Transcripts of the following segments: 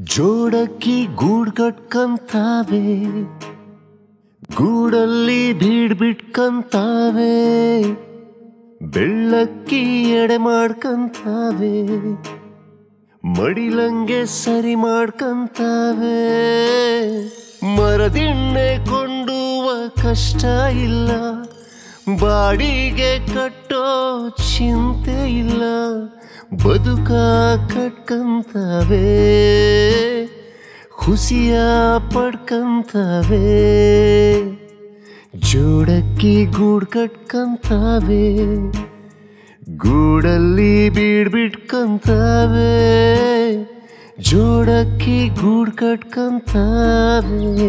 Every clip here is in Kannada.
ಜೋಡಕ್ಕಿ ಗೂಡ್ ಕಟ್ಕಂತಾವೆ ಗೂಡಲ್ಲಿ ಬೀಡ್ ಬಿಟ್ಕಂತಾವೆ ಬೆಳ್ಳಕ್ಕಿ ಎಡೆ ಮಾಡ್ಕಂತಾವೆ ಮಡಿಲಂಗೆ ಸರಿ ಮಾಡ್ಕಂತಾವೆ ಮರದಿಣ್ಣೆ ಕೊಂಡುವ ಕಷ್ಟ ಇಲ್ಲ ಬಾಡಿಗೆ ಕಟ್ಟೋ ಚಿಂತೆ ಇಲ್ಲ ಬದುಕ ಕಟ್ಕಂತವೆ ಖುಷಿಯ ಪಡ್ಕಂತವೆ ಜೋಡಕ್ಕಿ ಗೂಡ್ ಕಟ್ಕಂತವೆ ಗೂಡಲ್ಲಿ ಬೀಡ್ ಬಿಟ್ಕಂತವೆ ಜೋಡಕ್ಕಿ ಗೂಡ್ ಕಟ್ಕಂತವೆ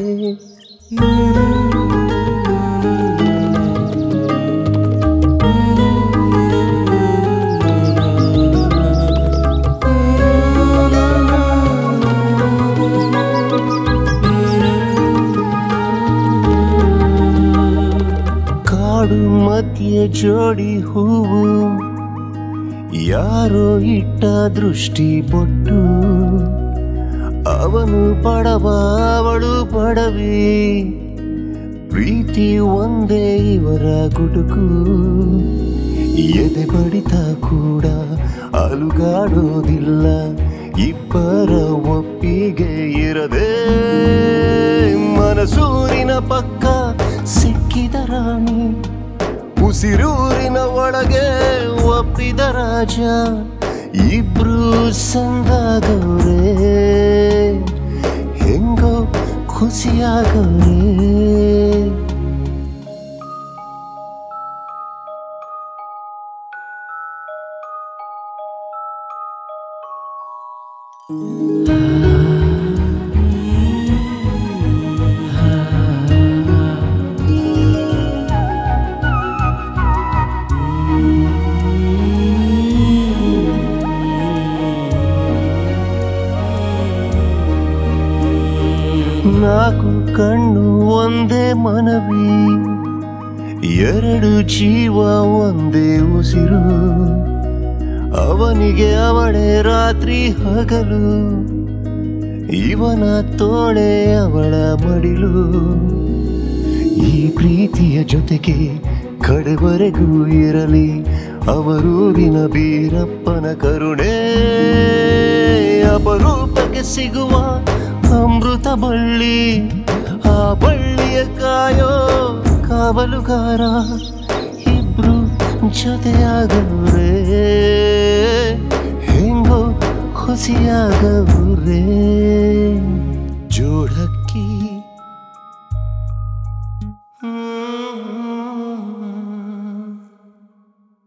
ಕಾಡು ಮಧ್ಯೆ ಜೋಡಿ ಹೂವು ಯಾರೋ ಇಟ್ಟ ದೃಷ್ಟಿ ಬೊಟ್ಟು ಅವನು ಬಡವ ಅವಳು ಬಡವಿ ಪ್ರೀತಿ ಒಂದೇ ಇವರ ಗುಡುಕು ಎದೆ ಬಡಿತ ಕೂಡ ಅಲುಗಾಡೋದಿಲ್ಲ ಇಬ್ಬರ ಒಪ್ಪಿಗೆ ಇರದೆ ಮನಸೂರಿನ ಪಕ್ಕ ಸಿಕ್ಕಿದ ರಾಣಿ ಉಸಿರೂರಿನ ಒಳಗೆ ಒಪ್ಪಿದ ರಾಜ ಇಬ್ರು ಸಂದಾಗವ್ರೆ ಹೆಂಗೋ ಖುಷಿಯಾಗವ್ರೆ ನಾಲ್ಕು ಕಣ್ಣು ಒಂದೇ ಮನವಿ ಎರಡು ಜೀವ ಒಂದೇ ಉಸಿರು ಅವನಿಗೆ ಅವಳೇ ರಾತ್ರಿ ಹಗಲು ಇವನ ತೋಳೆ ಅವಳ ಮಡಿಲು ಈ ಪ್ರೀತಿಯ ಜೊತೆಗೆ ಕಡೆವರೆಗೂ ಇರಲಿ ಅವರೂರಿನ ಬೀರಪ್ಪನ ಕರುಣೆ ಅಪರೂಪಕ್ಕೆ ಸಿಗುವ ಅಮೃತ ಬಳ್ಳಿ ಆ ಬಳ್ಳಿಯ ಕಾಯೋ ಕಾವಲುಗಾರ ಇಬ್ರು ಜೊತೆಯಾಗವ್ರೆ ಹೆಂಗೋ ಖುಷಿಯಾಗವ್ರೆ